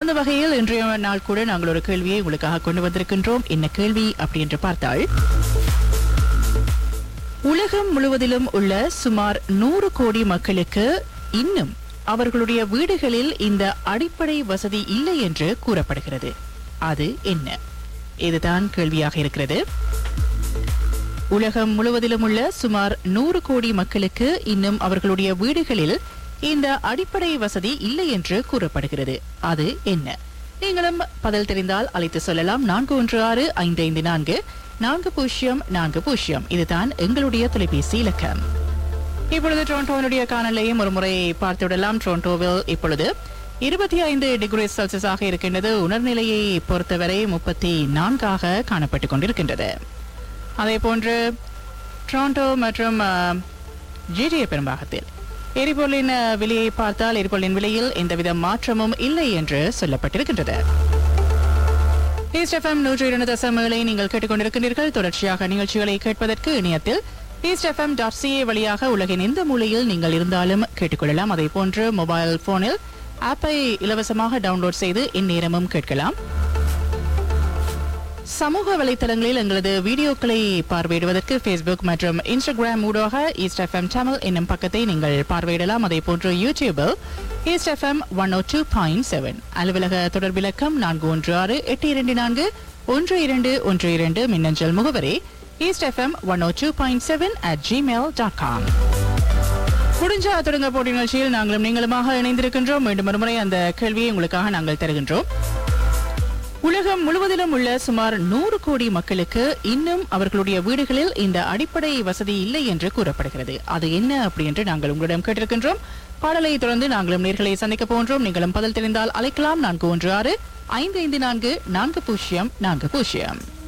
அந்த வகையில் இன்றைய நாள் கூட நாங்கள் ஒரு கேள்வியை உங்களுக்காக கொண்டு வந்திருக்கின்றோம் என்ன கேள்வி அப்படி என்று பார்த்தால் உலகம் முழுவதிலும் உள்ள சுமார் நூறு கோடி மக்களுக்கு இன்னும் அவர்களுடைய வீடுகளில் இந்த அடிப்படை வசதி இல்லை என்று கூறப்படுகிறது அது என்ன இதுதான் கேள்வியாக இருக்கிறது உலகம் முழுவதிலும் உள்ள சுமார் நூறு கோடி மக்களுக்கு இன்னும் அவர்களுடைய வீடுகளில் இந்த அடிப்படை வசதி இல்லை என்று கூறப்படுகிறது அது என்ன நீங்களும் பதில் தெரிந்தால் அழைத்து சொல்லலாம் நான்கு ஒன்று ஆறு ஐந்து ஐந்து நான்கு நான்கு பூஜ்ஜியம் நான்கு பூஜ்ஜியம் இதுதான் எங்களுடைய தொலைபேசி இலக்கம் இப்பொழுது டொரண்டோவினுடைய காணொலியையும் ஒரு முறை பார்த்துவிடலாம் டொரண்டோவில் இப்பொழுது இருபத்தி ஐந்து டிகிரி செல்சியஸாக இருக்கின்றது உணர்நிலையை பொறுத்தவரை முப்பத்தி நான்காக காணப்பட்டுக் கொண்டிருக்கின்றது அதே போன்று டொரண்டோ மற்றும் ஜிடிஏ பெரும்பாகத்தில் எரிபொருளின் அஹ், விலையை பார்த்தால் எரிபொருளின் விலையில் எந்தவித மாற்றமும் இல்லை என்று சொல்லப்பட்டிருக்கின்றது ஈஸ்ட் எஃப்எம் நூற்றி இரண்டு தசமங்களை நீங்கள் கேட்டுக்கொண்டிருக்கின்றீர்கள் தொடர்ச்சியாக நிகழ்ச்சிகளை கேட்பதற்கு இணையத்தில் ஈஸ்ட் எஃப்எம் டாட் சிஏ வழியாக உலகின் எந்த மூலையில் நீங்கள் இருந்தாலும் கேட்டுக்கொள்ளலாம் அதே போன்று மொபைல் போனில் ஆப்பை இலவசமாக டவுன்லோட் செய்து இந்நேரமும் கேட்கலாம் சமூக வலைத்தளங்களில் எங்களது வீடியோக்களை பார்வையிடுவதற்கு ஃபேஸ்புக் மற்றும் இன்ஸ்டாகிராம் ஊடாக ஈஸ்ட் எஃப்எம் தமிழ் என்னும் பக்கத்தை நீங்கள் பார்வையிடலாம் அதே போன்று யூடியூபில் East FM one O two point seven அலுவலக தொடர்பிலக்கம் நான்கு ஒன்று ஆறு எட்டு இரண்டு நான்கு ஒன்று இரண்டு ஒன்று இரண்டு மின்னஞ்சல் முகவரி East FM one O two point seven at Gmail dot com முடிஞ்சா தொடங்க போட்டி நிகழ்ச்சியில் நாங்களும் நீங்களுமாக இணைந்திருக்கின்றோம் மீண்டும் ஒருமுறை அந்த கேள்வியை உங்களுக்காக நாங்கள் தருகின்றோம் உலகம் முழுவதிலும் உள்ள சுமார் நூறு கோடி மக்களுக்கு இன்னும் அவர்களுடைய வீடுகளில் இந்த அடிப்படை வசதி இல்லை என்று கூறப்படுகிறது அது என்ன அப்படி என்று நாங்கள் உங்களிடம் கேட்டிருக்கின்றோம் பாடலை தொடர்ந்து நாங்களும் நேர்களை சந்திக்க போன்றோம் நீங்களும் பதில் தெரிந்தால் அழைக்கலாம் நான்கு ஒன்று ஆறு ஐந்து ஐந்து நான்கு நான்கு பூஜ்ஜியம் நான்கு பூஜ்ஜியம்